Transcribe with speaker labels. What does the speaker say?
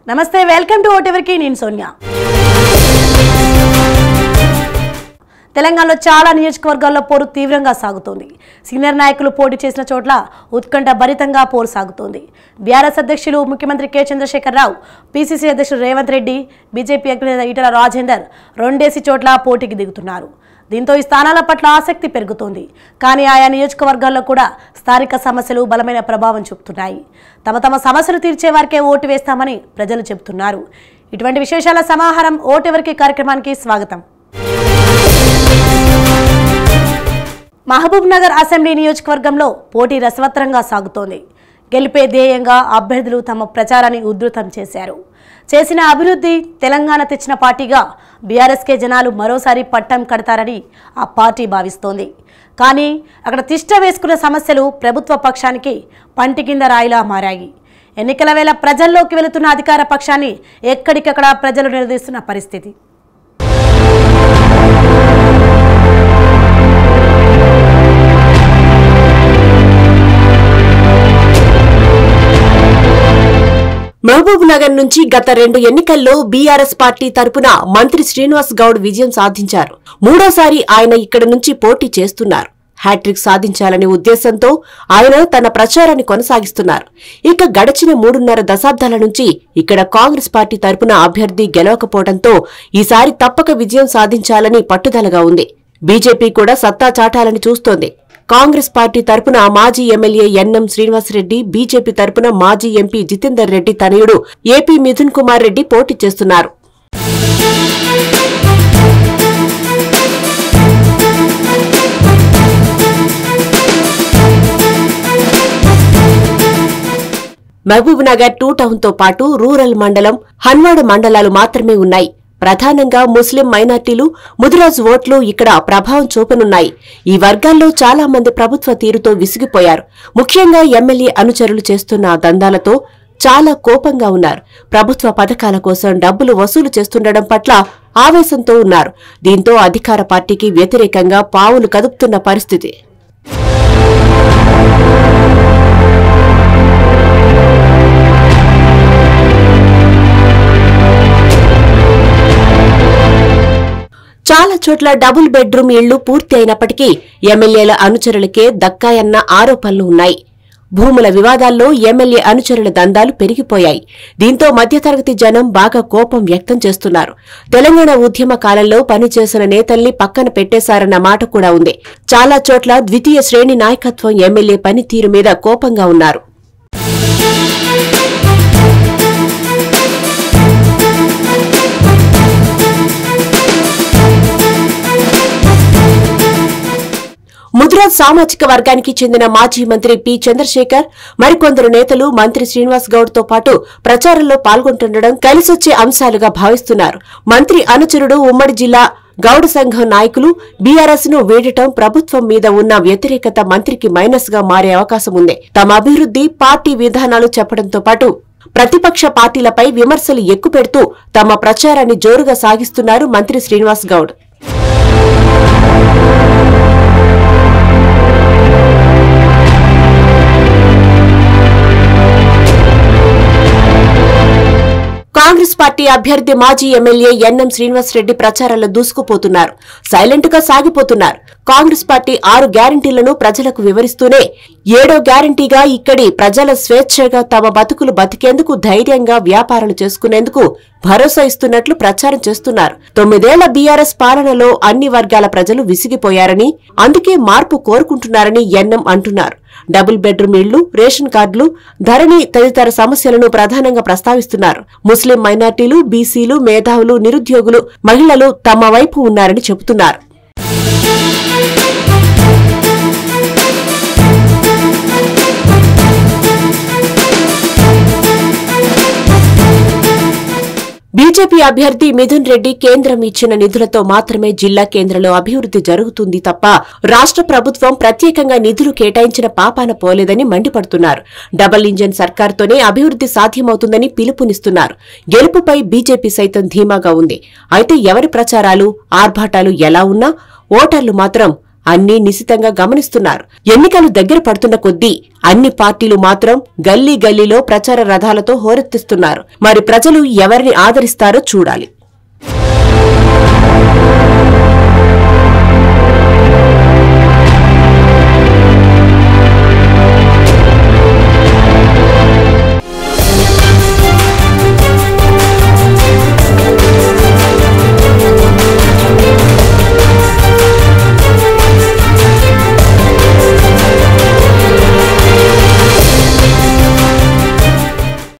Speaker 1: నమస్తే welcome to ఓటెవర్కి నేను సోనియా తెలంగాణలో చాలా నియోజకవర్గాల్లో పోరు తీవ్రంగా సాగుతోంది సీనియర్ నాయకులు పోటీ చేసిన చోట్ల ఉత్కంఠ భరితంగా పోరు సాగుతోంది బీఆర్ఎస్ అధ్యక్షులు ముఖ్యమంత్రి కె చంద్రశేఖరరావు పీసీసీ అధ్యక్షుడు రేవంత్ రెడ్డి బీజేపీ అగ్రనేత ఈటల రాజేందర్ రెండేసి చోట్ల పోటీకి దిగుతున్నారు దీంతో ఈ స్థానాల పట్ల ఆసక్తి పెరుగుతోంది కానీ ఆయా నియోజకవర్గాల్లో కూడా స్థానిక సమస్యలు బలమైన ప్రభావం చూపుతున్నాయి తమ తమ సమస్యలు తీర్చే వారికే ఓటు వేస్తామని ప్రజలు చెబుతున్నారు ఇటువంటి విశేషాల సమాహారం ఓటెవరికి కార్యక్రమానికి స్వాగతం మహబూబ్ నగర్ అసెంబ్లీ నియోజకవర్గంలో పోటీ రసవత్తరంగా సాగుతోంది గెలిపే ధ్యేయంగా అభ్యర్థులు తమ ప్రచారాన్ని ఉధృతం చేశారు చేసిన అభివృద్ధి తెలంగాణ తెచ్చిన పార్టీగా బీఆర్ఎస్కే జనాలు మరోసారి పట్టం కడతారని ఆ పార్టీ భావిస్తోంది కానీ అక్కడ తిష్ట వేసుకున్న సమస్యలు ప్రభుత్వ పక్షానికి పంటి కింద రాయిలా మారాయి ఎన్నికల వేళ ప్రజల్లోకి వెళుతున్న అధికార పక్షాన్ని ఎక్కడికక్కడ ప్రజలు నిలదీస్తున్న పరిస్థితి
Speaker 2: మహబూబ్ నగర్ నుంచి గత రెండు ఎన్నికల్లో బీఆర్ఎస్ పార్టీ తరపున మంత్రి శ్రీనివాస్ గౌడ్ విజయం సాధించారు మూడోసారి ఆయన ఇక్కడ నుంచి పోటీ చేస్తున్నారు హ్యాట్రిక్ సాధించాలనే ఉద్దేశంతో ఆయన తన ప్రచారాన్ని కొనసాగిస్తున్నారు ఇక గడిచిన మూడున్నర దశాబ్దాల నుంచి ఇక్కడ కాంగ్రెస్ పార్టీ తరపున అభ్యర్థి గెలవకపోవడంతో ఈసారి తప్పక విజయం సాధించాలని పట్టుదలగా ఉంది బీజేపీ కూడా సత్తా చాటాలని చూస్తోంది కాంగ్రెస్ పార్టీ తరపున మాజీ ఎమ్మెల్యే ఎన్ఎం శ్రీనివాసరెడ్డి బీజేపీ తరపున మాజీ ఎంపీ జితేందర్ రెడ్డి తనయుడు ఏపీ మిథున్ కుమార్ రెడ్డి పోటీ చేస్తున్నారు మహబూబ్ నగర్ టూ టౌన్ తో పాటు రూరల్ మండలం హన్వాడ మండలాలు మాత్రమే ఉన్నాయి ప్రధానంగా ముస్లిం మైనార్టీలు ముదిరాజు ఓట్లు ఇక్కడ ప్రభావం చూపనున్నాయి ఈ వర్గాల్లో చాలా మంది ప్రభుత్వ తీరుతో విసిగిపోయారు ముఖ్యంగా ఎమ్మెల్యే అనుచరులు చేస్తున్న దందాలతో చాలా కోపంగా ఉన్నారు ప్రభుత్వ పథకాల కోసం డబ్బులు వసూలు చేస్తుండడం పట్ల ఆవేశంతో ఉన్నారు దీంతో అధికార పార్టీకి వ్యతిరేకంగా పావులు కదుపుతున్న పరిస్థితి చాలా చోట్ల డబుల్ బెడ్రూమ్ ఇళ్లు పూర్తి అయినప్పటికీ ఎమ్మెల్యేల అనుచరులకే దక్కాయన్న ఆరోపణలు ఉన్నాయి భూముల వివాదాల్లో ఎమ్మెల్యే అనుచరుల దందాలు పెరిగిపోయాయి దీంతో మధ్యతరగతి జనం బాగా కోపం వ్యక్తం చేస్తున్నారు తెలంగాణ ఉద్యమ కాలంలో పనిచేసిన నేతల్ని పక్కన పెట్టేశారన్న మాట కూడా ఉంది చాలా చోట్ల ద్వితీయ శ్రేణి నాయకత్వం ఎమ్మెల్యే పనితీరు మీద కోపంగా ఉన్నారు ముద్రాజ్ సామాజిక వర్గానికి చెందిన మాజీ మంత్రి పి చంద్రశేఖర్ మరికొందరు నేతలు మంత్రి శ్రీనివాస్ గౌడ్ తో పాటు ప్రచారంలో పాల్గొంటుండడం కలిసొచ్చే అంశాలుగా భావిస్తున్నారు మంత్రి అనుచరుడు ఉమ్మడి జిల్లా గౌడ సంఘం నాయకులు బీఆర్ఎస్ ను వీడటం ప్రభుత్వం మీద ఉన్న వ్యతిరేకత మంత్రికి మైనస్ గా మారే అవకాశం ఉంది తమ అభివృద్ధి పార్టీ విధానాలు చెప్పడంతో పాటు ప్రతిపక్ష పార్టీలపై విమర్శలు ఎక్కుపెడుతూ తమ ప్రచారాన్ని జోరుగా సాగిస్తున్నారు మంత్రి శ్రీనివాస్ గౌడ్ కాంగ్రెస్ పార్టీ అభ్యర్థి మాజీ ఎమ్మెల్యే ఎన్ఎం శ్రీనివాసరెడ్డి ప్రచారంలో దూసుకుపోతున్నారు సైలెంట్ గా సాగిపోతున్నారు కాంగ్రెస్ పార్టీ ఆరు గ్యారంటీలను ప్రజలకు వివరిస్తూనే ఏడో గ్యారంటీగా ఇక్కడి ప్రజల స్వేచ్ఛగా తమ బతుకులు బతికేందుకు ధైర్యంగా వ్యాపారాలు చేసుకునేందుకు భరోసా ఇస్తున్నట్లు ప్రచారం చేస్తున్నారు తొమ్మిదేళ్ల బీఆర్ఎస్ పాలనలో అన్ని వర్గాల ప్రజలు విసిగిపోయారని అందుకే మార్పు కోరుకుంటున్నారని ఎన్ఎం అంటున్నారు డబుల్ బెడ్రూమ్ ఇళ్లు రేషన్ కార్డులు ధరణి తదితర సమస్యలను ప్రధానంగా ప్రస్తావిస్తున్నారు ముస్లిం మైనార్టీలు బీసీలు మేధావులు నిరుద్యోగులు మహిళలు తమ వైపు ఉన్నారని చెబుతున్నారు బీజేపీ అభ్యర్థి మిథున్ రెడ్డి కేంద్రం ఇచ్చిన నిధులతో మాత్రమే జిల్లా కేంద్రంలో అభివృద్ధి జరుగుతుంది తప్ప రాష్ట్ర ప్రభుత్వం ప్రత్యేకంగా నిధులు కేటాయించిన పాపాన పోలేదని మండిపడుతున్నారు డబుల్ ఇంజన్ సర్కార్తోనే అభివృద్ధి సాధ్యమవుతుందని పిలుపునిస్తున్నారు గెలుపుపై బీజేపీ సైతం ధీమాగా ఉంది అయితే ఎవరి ప్రచారాలు ఆర్భాటాలు ఎలా ఉన్నా ఓటర్లు మాత్రం అన్నీ నిశితంగా గమనిస్తున్నారు ఎన్నికలు దగ్గర పడుతున్న కొద్దీ అన్ని పార్టీలు మాత్రం గల్లీ గల్లీలో ప్రచార రథాలతో హోరెత్తిస్తున్నారు మరి ప్రజలు ఎవరిని ఆదరిస్తారో చూడాలి